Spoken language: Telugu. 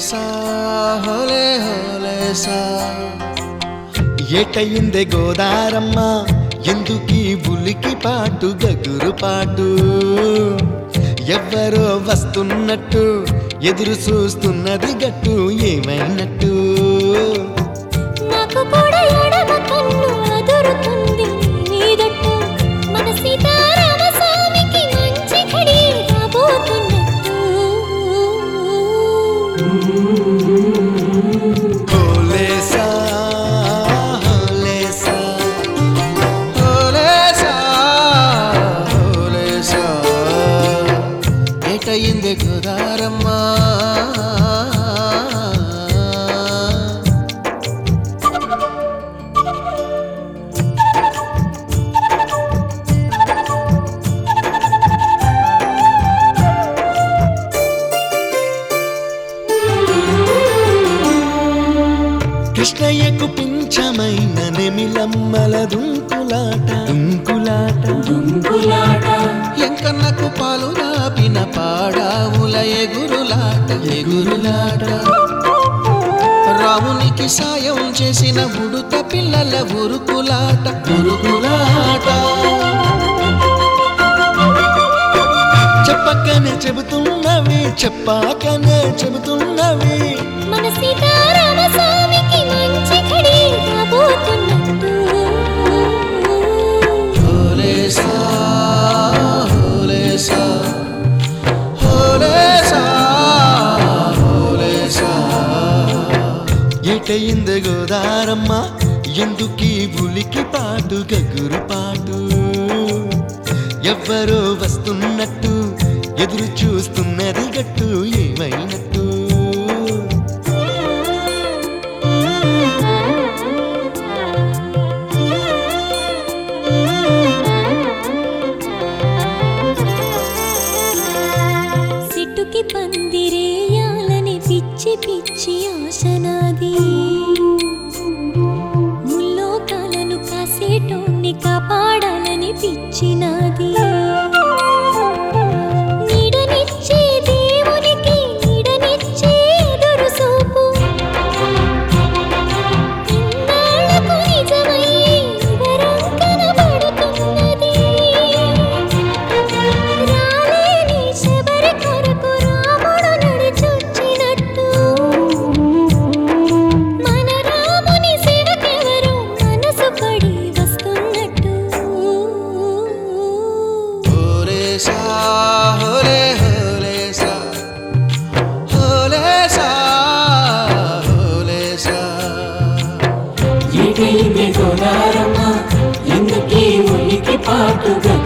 హోలేసా హోలే హోలేసా ఏటయిందే గోదారమ్మ ఎందుకీ బులికి పాటు గగురు పాటు ఎవ్వరో వస్తున్నట్టు ఎదురు చూస్తున్నది గట్టు ఏమైనట్టు నాకు కూడా ఎడమ కన్ను అదురుతుంది నీదట్టు మన సీతారామ స్వామికి మంచి ఘడి రాబోతున్నట్టు హోలేసా హోలేసా హోలేసా హోలేసా ఏటయిందే గోదారమ్మ కృష్ణయ్యకు పింఛమైన నెమిలమ్మల దుంకులాట దుంకులాట దుంకులాట ఎంకన్నకు పాలు రాపిన పాడావుల ఎగురులాట ఎగురులాట రామునికి సాయం చేసిన ఉడుత పిల్లల ఉరుకులాట ఉరుకులాట చెప్పకనే చెబుతున్నవి చెప్పాకనే చెబుతున్నవి మన సీతారామ స్వామికి మంచి ఘడి రాబోతున్నట్టు హోలేసా హోలేసా హోలేసా హోలేసా ఎటయింది గోదారమ్మ ఎందుకీ ఉలికి పాటు గగురు పాటు ఎవ్వరో వస్తున్నట్టు ఎదురు చూస్తున్నది గట్టు ఏమైనట్టు సిట్టుకి పందిరేయాలని పిచ్చి పిచ్చి ఆశనాది ముల్లోకాలను కాసేటోన్ని కాపాడాలని పిచ్చినాది నీడనిచ్చే దేవునికి నీడనిచ్చే ఎదురు చూపు ఇన్నాళ్లకు నిజమై వరం కనబడుతున్నది రాలేని శబరి కొరకు రాముడు నడిచొచ్చినట్టు మన రాముని సేవకెవరు మనసు పడి వస్తున్నట్టు హోలేసా హోలే హోలేసా హోలేసా హోలేసా ఏటైంది గోదారమ్మ ఎందుకీ ఉనికి పాటుగా